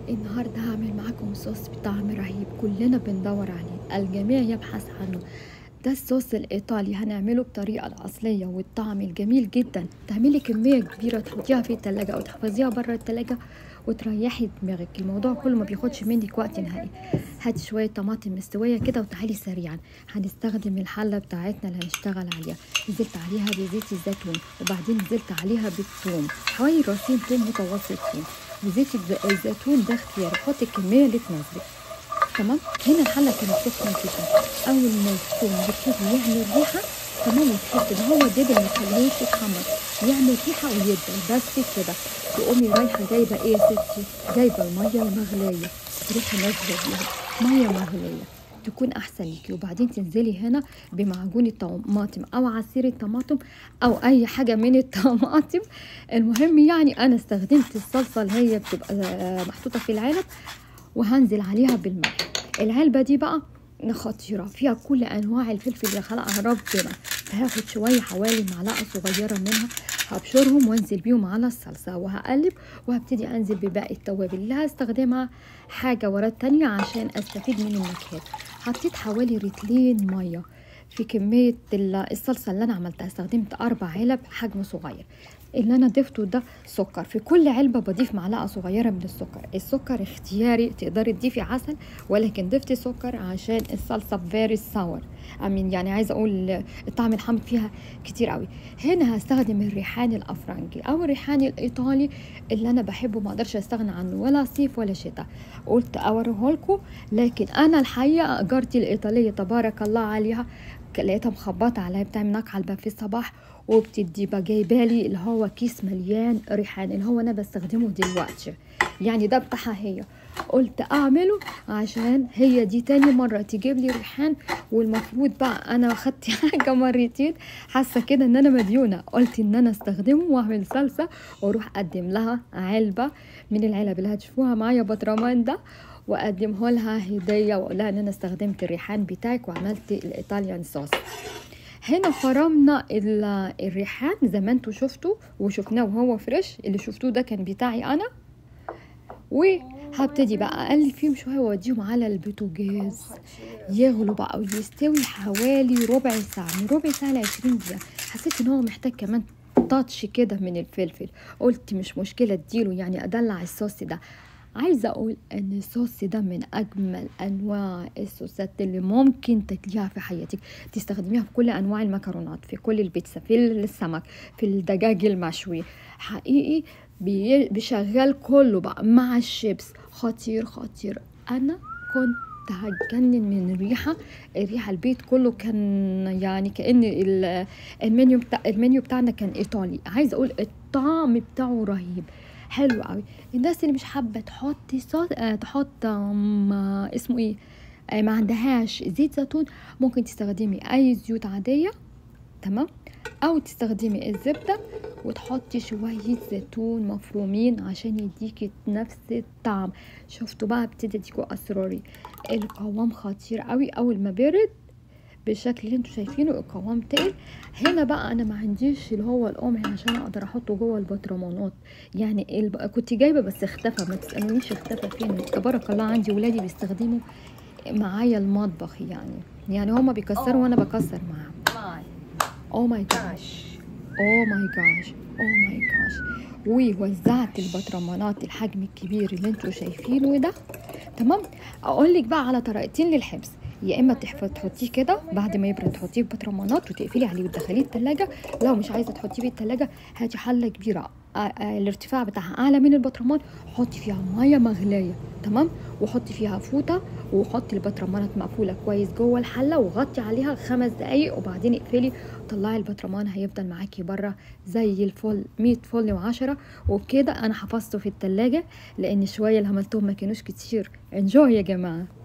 النهاردة هعمل معاكم صوص بطعم رهيب كلنا بندور عليه الجميع يبحث عنه ده الصوص الإيطالي هنعمله بطريقة الأصلية والطعم الجميل جدا تعملي كمية كبيرة تحطيها في التلاجة أو تحفظيها بره التلاجة وتريحي دماغك الموضوع كله ما بياخدش منك وقت نهائي هاتي شوية طماطم مستوية كده وتعالي سريعا هنستخدم الحلة بتاعتنا اللي هنشتغل عليها نزلت عليها بزيت الزيتون وبعدين نزلت عليها بالثوم حوالي راسين ثوم متوسطين وزيت الزيتون ده اختياري حطي الكمية اللي تناسبك تمام هنا الحله كانت سخنه جدا اول ما الثوم بيبتدي يعمل ريحه تمام وتحس ان هو دبل ما تخليهوش يتحمر يعمل ريحه ويدبل بس كده تقومي رايحه جايبه ايه يا ستي جايبه الميه المغليه تروحي نازله بيها ميه مغليه تكون احسن ليكي وبعدين تنزلي هنا بمعجون الطماطم او عصير الطماطم او اي حاجه من الطماطم المهم يعني انا استخدمت الصلصه اللي هي بتبقى محطوطه في العلب وهنزل عليها بالملح العلبة دي بقى خطيرة فيها كل أنواع الفلفل اللي خلقها ربنا فهاخد شوية حوالي معلقة صغيرة منها هبشرهم وانزل بيهم على الصلصة وهقلب وهبتدي انزل بباقي التوابل اللي هستخدمها حاجة ورا التانية عشان استفيد من النكهات حطيت حوالي رتلين مية في كمية الصلصة اللي أنا عملتها استخدمت أربع علب حجم صغير اللي أنا ضفته ده سكر في كل علبة بضيف معلقة صغيرة من السكر السكر اختياري تقدري تضيفي عسل ولكن ضفتي سكر عشان الصلصة فيري ساور أمين يعني عايزة أقول الطعم الحامض فيها كتير قوي هنا هستخدم الريحان الأفرنجي أو الريحان الإيطالي اللي أنا بحبه ما أقدرش أستغنى عنه ولا صيف ولا شتاء قلت أوريهولكم لكن أنا الحقيقة جارتي الإيطالية تبارك الله عليها لقيتها مخبطة عليا بتعمل نكهة الباب في الصباح وبتدي بقى جايبالي اللي هو كيس مليان ريحان اللي هو انا بستخدمه دلوقتي يعني ده بتاعها هي قلت اعمله عشان هي دي تاني مرة تجيب لي ريحان والمفروض بقى انا اخدت حاجة مرتين حاسة كده ان انا مديونة قلت ان انا استخدمه واعمل صلصة واروح اقدم لها علبة من العلب اللي هتشوفوها معايا بطرمان ده واقدمه لها هديه واقول لها ان انا استخدمت الريحان بتاعك وعملت الايطاليان صوص هنا فرمنا الريحان زي ما انتوا شفتوا وشفناه وهو فريش اللي شفتوه ده كان بتاعي انا وهبتدي بقى اقلب فيهم شويه واوديهم على البوتاجاز يغلوا بقى ويستوي حوالي ربع ساعه من ربع ساعه ل 20 دقيقه حسيت ان هو محتاج كمان تاتش كده من الفلفل قلت مش مشكله اديله يعني ادلع الصوص ده عايزة أقول إن الصوص ده من أجمل أنواع الصوصات اللي ممكن تاكليها في حياتك تستخدميها في كل أنواع المكرونات في كل البيتزا في السمك في الدجاج المشوي حقيقي بيشغل كله بقى مع الشيبس خطير خطير أنا كنت هتجنن من الريحه الريحه البيت كله كان يعني كان المنيو بتاع المنيو بتاعنا كان ايطالي عايزه اقول الطعم بتاعه رهيب حلو قوي الناس اللي مش حابه تحط صوص آه تحط آه اسمه ايه آه ما عندهاش زيت زيتون ممكن تستخدمي اي زيوت عاديه تمام او تستخدمي الزبده وتحطي شويه زيتون مفرومين عشان يديكي نفس الطعم شفتوا بقى ابتدي اديكوا اسراري القوام خطير قوي اول ما برد بالشكل اللي انتوا شايفينه القوام تقل هنا بقى انا ما عنديش اللي هو القمح عشان اقدر احطه جوه البطرمانات يعني الب... كنت جايبه بس اختفى ما تسالونيش اختفى فين تبارك الله عندي ولادي بيستخدموا معايا المطبخ يعني يعني هما بيكسروا وانا بكسر معاهم او ماي جاش او ماي جاش او ماي جاش ووزعت البطرمانات الحجم الكبير اللي انتوا شايفينه ده تمام اقول لك بقى على طريقتين للحبس يا اما تحطيه كده بعد ما يبرد تحطيه في بطرمانات وتقفلي عليه وتدخليه التلاجة لو مش عايزه تحطيه في التلاجة هاتي حله كبيره الارتفاع بتاعها اعلى من البطرمان حطي فيها ميه مغليه تمام وحطي فيها فوطه وحطي البطرمانات مقفوله كويس جوه الحله وغطي عليها خمس دقايق وبعدين اقفلي طلعي البطرمان هيفضل معاكي بره زي الفل 100 فل و10 وبكده انا حفظته في التلاجة لان شويه اللي عملتهم ما كانوش كتير انجوي يا جماعه